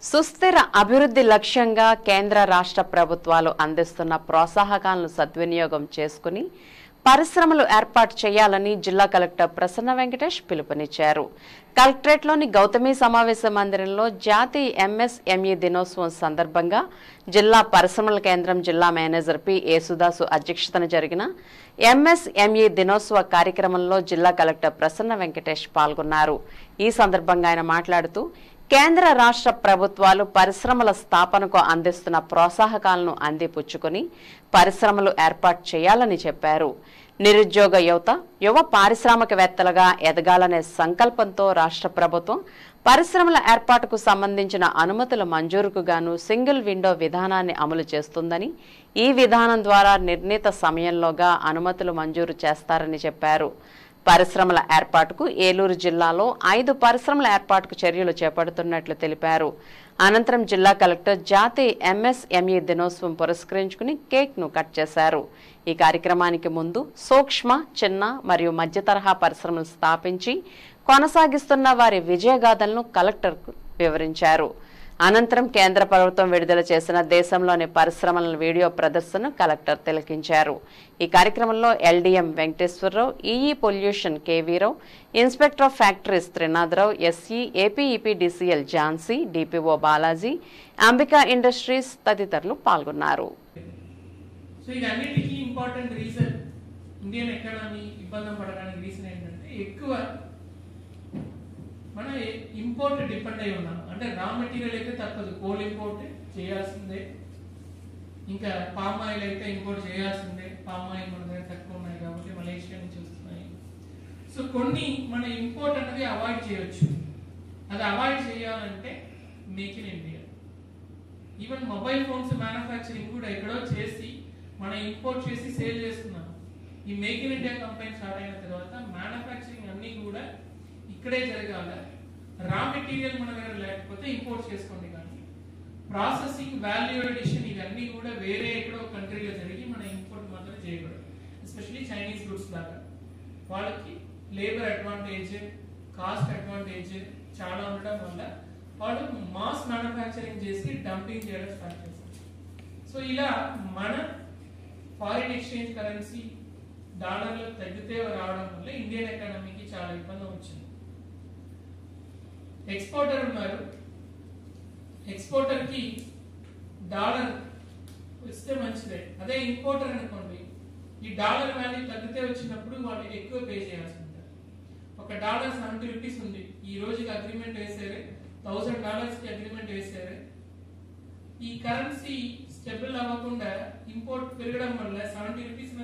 సుస్థిర అభివృద్ధి లక్ష్యంగా కేంద్ర రాష్ట్ర ప్రభుత్వాలు అందిస్తున్న ప్రోత్సాహకాలను సద్వినియోగం చేసుకుని పరిశ్రమలు ఏర్పాటు చేయాలని జిల్లా కలెక్టర్ ప్రసన్న వెంకటేష్ పిలుపునిచ్చారు కలెక్టరేట్లోని గౌతమి సమావేశ మందిరంలో జాతీయ ఎంఎస్ఎంఈ దినోత్సవం సందర్భంగా జిల్లా పరిశ్రమల కేంద్రం జిల్లా మేనేజర్ పి యేసుదాసు అధ్యక్షతన జరిగిన ఎంఎస్ఎంఈ దినోత్సవ కార్యక్రమంలో జిల్లా కలెక్టర్ ప్రసన్న వెంకటేష్ పాల్గొన్నారు ఈ సందర్భంగా ఆయన మాట్లాడుతూ కేంద్ర రాష్ట్ర ప్రభుత్వాలు పరిశ్రమల స్థాపనకు అందిస్తున్న ప్రోత్సాహకాలను అందిపుచ్చుకొని పరిశ్రమలు ఏర్పాటు చేయాలని చెప్పారు నిరుద్యోగ యువత యువ పారిశ్రామికవేత్తలుగా ఎదగాలనే సంకల్పంతో రాష్ట్ర ప్రభుత్వం పరిశ్రమల ఏర్పాటుకు సంబంధించిన అనుమతుల మంజూరుకు గాను సింగిల్ విండో విధానాన్ని అమలు చేస్తుందని ఈ విధానం ద్వారా నిర్ణీత సమయంలోగా అనుమతులు మంజూరు చేస్తారని చెప్పారు పరిశ్రమల ఏర్పాటుకు ఏలూరు జిల్లాలో ఐదు పరిశ్రమల ఏర్పాటుకు చర్యలు చేపడుతున్నట్లు తెలిపారు అనంతరం జిల్లా కలెక్టర్ జాతీయ ఎంఎస్ఎంఈ దినోత్సవం పురస్కరించుకుని కేక్ ను కట్ చేశారు ఈ కార్యక్రమానికి ముందు సూక్ష్మ చిన్న మరియు మధ్య తరహా పరిశ్రమలు స్థాపించి కొనసాగిస్తున్న వారి విజయగాథలను కలెక్టర్కు వివరించారు అనంతరం కేంద్ర ప్రభుత్వం విడుదల చేసిన దేశంలోని పరిశ్రమల వీడియో ప్రదర్శన కలెక్టర్ తిలకించారు ఈ కార్యక్రమంలో LDM Venkateswararao EE pollution K V Rao inspector of factories Trinatharao SE APEPDCL Jhansi DPO Balaji Ambika industries తదితరులు పాల్గొన్నారు సో ఇదన్నిటికీ ఇంపార్టెంట్ రీజన్ ఇండియన్ ఎకానమీ ఇబ్బంది పడడానికి రీజన్ ఏంటంటే ఎక్కువ మనం ఇంపోర్ట్ డిపెండ్ అయి ఉన్నాం అంటే రా మెటీరియల్ అయితే తప్పదు కోల్ ఇంపోర్ట్ చేయాల్సిందే ఇంకా పామ్ ఆయిల్ అయితే ఇంపోర్ట్ చేయాల్సిందే పామ్ ఆయిల్ మన దగ్గర తక్కువ ఉన్నాయి కాబట్టి మలేషియా నుంచి వస్తున్నాయి సో కొన్ని మన ఇంపోర్ట్ అనేది అవాయిడ్ చేయొచ్చు అది అవాయిడ్ చేయాలంటే make in India even mobile phones manufacturing కూడా ఎక్కడో చేసి మనం ఇంపోర్ట్ చేసి సేల్ చేస్తున్నాం ఈ make in India company start అయిన తర్వాత మ్యానుఫ్యాక్చరింగ్ అన్ని కూడా ఇక్కడే జరగాల రా మెటీరియల్ మన దగ్గర లేకపోతే ఇంపోర్ట్ చేసుకోండి కానీ ప్రాసెసింగ్ వాల్యూ ఎడిషన్ ఇవన్నీ కూడా వేరే ఎక్కడో కంట్రీలో జరిగి మన ఇంపోర్ట్ మాత్రం చేయకూడదు ఎస్పెషల్లీ చైనీస్ గుడ్స్ లాగా వాళ్ళకి లేబర్ అడ్వాంటేజ్ కాస్ట్ అడ్వాంటేజ్ చాలా ఉండడం వల్ల వాళ్ళు మాస్ మ్యానుఫ్యాక్చరింగ్ చేసి డంపింగ్ చేయడం స్టార్ట్ చేస్తారు సో ఇలా మన ఫారిన్ ఎక్స్చేంజ్ కరెన్సీ డాలర్లో తగ్గితే రావడం వల్ల ఇండియన్ ఎకానమీకి చాలా ఇబ్బంది వచ్చింది ఎక్స్పోర్టర్ ఉన్నారు ఎక్స్పోర్టర్ కి డాలర్ వస్తే మంచిదే అదే ఇంపోర్టర్ అనుకోండి ఈ డాలర్ వాల్యూ తగ్గితే వచ్చినప్పుడు వాళ్ళు ఎక్కువ పే చేయాల్సి ఉంటుంది ఒక డాలర్ సెవెంటీ రూపీస్ ఉంది ఈ రోజుకి అగ్రిమెంట్ వేసారే థౌసండ్ డాలర్స్ కి అగ్రిమెంట్ వేసారే ఈ కరెన్సీ స్టెబుల్ అవ్వకుండా ఇంపోర్ట్ పెరగడం వల్ల సెవెంటీ రూపీస్